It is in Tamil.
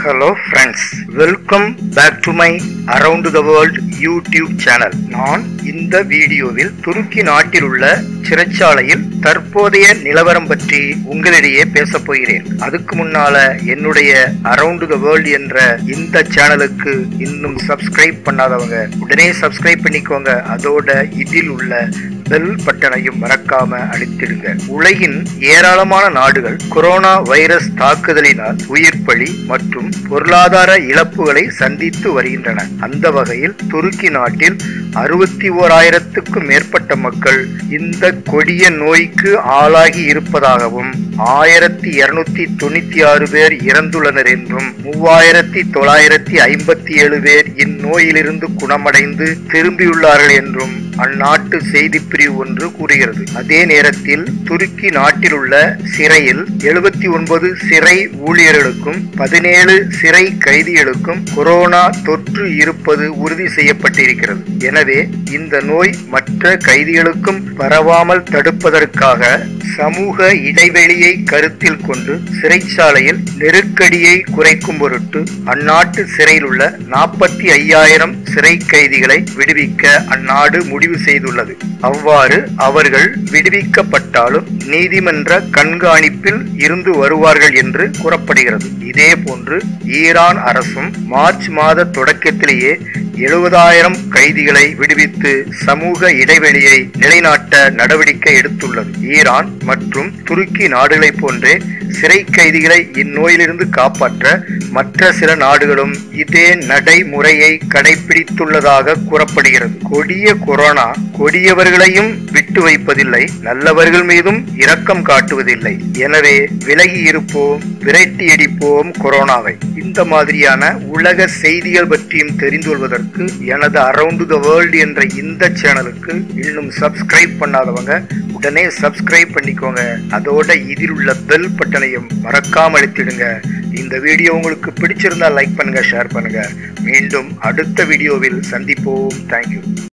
hello friends welcome back to my around the world YouTube channel நான் இந்த வீடியோவில் துருக்கி நாட்டில் உள்ள சிறைச்சாலையில் தற்போதைய நிலவரம் பற்றி உங்களிடையே பேசப் போகிறேன் அதுக்கு முன்னால என்னுடைய அரவுண்ட் த வேர்ல்ட் என்ற இந்த சேனலுக்கு இன்னும் சப்ஸ்கிரைப் பண்ணாதவங்க உடனே சப்ஸ்கிரைப் பண்ணிக்கோங்க அதோட இதில் உள்ள பெல் பட்டனையும் மறக்காம அளித்திடுங்க உலகின் ஏராளமான நாடுகள் கொரோனா வைரஸ் தாக்குதலினால் உயிர் பலி மற்றும் பொருளாதார இழப்புகளை சந்தித்து வருகின்றன அந்த வகையில் துருக்கி நாட்டில் அறுபத்தி ஓராயிரத்துக்கும் மேற்பட்ட மக்கள் இந்த கொடிய நோய்க்கு ஆளாகி இருப்பதாகவும் ஆயிரத்தி இருநூத்தி தொண்ணூத்தி ஆறு பேர் இறந்துள்ளனர் என்றும் மூவாயிரத்தி தொள்ளாயிரத்தி ஐம்பத்தி ஏழு பேர் இந்நோயிலிருந்து குணமடைந்து திரும்பியுள்ளார்கள் என்றும் அந்நாட்டு செய்தி பிரிவு ஒன்று கூறுகிறது அதே நேரத்தில் துருக்கி நாட்டில் உள்ள சிறையில் எழுபத்தி ஒன்பது சிறை ஊழியர்களுக்கும் பதினேழு சிறை கைதிகளுக்கும் கொரோனா தொற்று இருப்பது உறுதி செய்யப்பட்டிருக்கிறது எனவே இந்த நோய் மற்ற கைதிகளுக்கும் பரவாமல் தடுப்பதற்காக சமூக இடைவெளியை கருத்தில் கொண்டு சிறைச்சாலையில் நெருக்கடியை குறைக்கும் பொருட்டு அந்நாட்டு சிறையில் உள்ள நாற்பத்தி ஐயாயிரம் சிறை கைதிகளை விடுவிக்க அந்நாடு முடிவு செய்துள்ளது அவ்வாறு அவர்கள் விடுவிக்கப்பட்டாலும் நீதிமன்ற கண்காணிப்பில் இருந்து வருவார்கள் என்று கூறப்படுகிறது இதே போன்று ஈரான் அரசும் மார்ச் மாத தொடக்கத்திலேயே எழுபதாயிரம் கைதிகளை விடுவித்து சமூக இடைவெளியை நிலைநாட்ட நடவடிக்கை எடுத்துள்ளது ஈரான் மற்றும் துருக்கி நாடுகளைப் போன்றே சிறை கைதிகளை இந்நோயிலிருந்து காப்பாற்ற மற்ற சில நாடுகளும் இதே நடைமுறையை கடைபிடித்துள்ளதாக கூறப்படுகிறது கொடிய கொரோனா கொடியவர்களையும் விட்டு வைப்பதில்லை நல்லவர்கள் மீதும் இரக்கம் காட்டுவதில்லை எனவே விலகி இருப்போம் விரட்டி அடிப்போம் கொரோனாவை இந்த மாதிரியான உலக செய்திகள் பற்றியும் தெரிந்து கொள்வதற்கு எனது அரவுண்ட் த வேர்ல்டு என்ற இந்த சேனலுக்கு இன்னும் சப்ஸ்கிரைப் பண்ணாதவங்க உடனே சப்ஸ்கிரைப் பண்ணிக்கோங்க அதோட இதில் உள்ள பெல் பட்டனையும் மறக்காம அழுத்திடுங்க இந்த வீடியோ உங்களுக்கு பிடிச்சிருந்தா லைக் பண்ணுங்க ஷேர் பண்ணுங்க மீண்டும் அடுத்த வீடியோவில் சந்திப்போம் தேங்க்யூ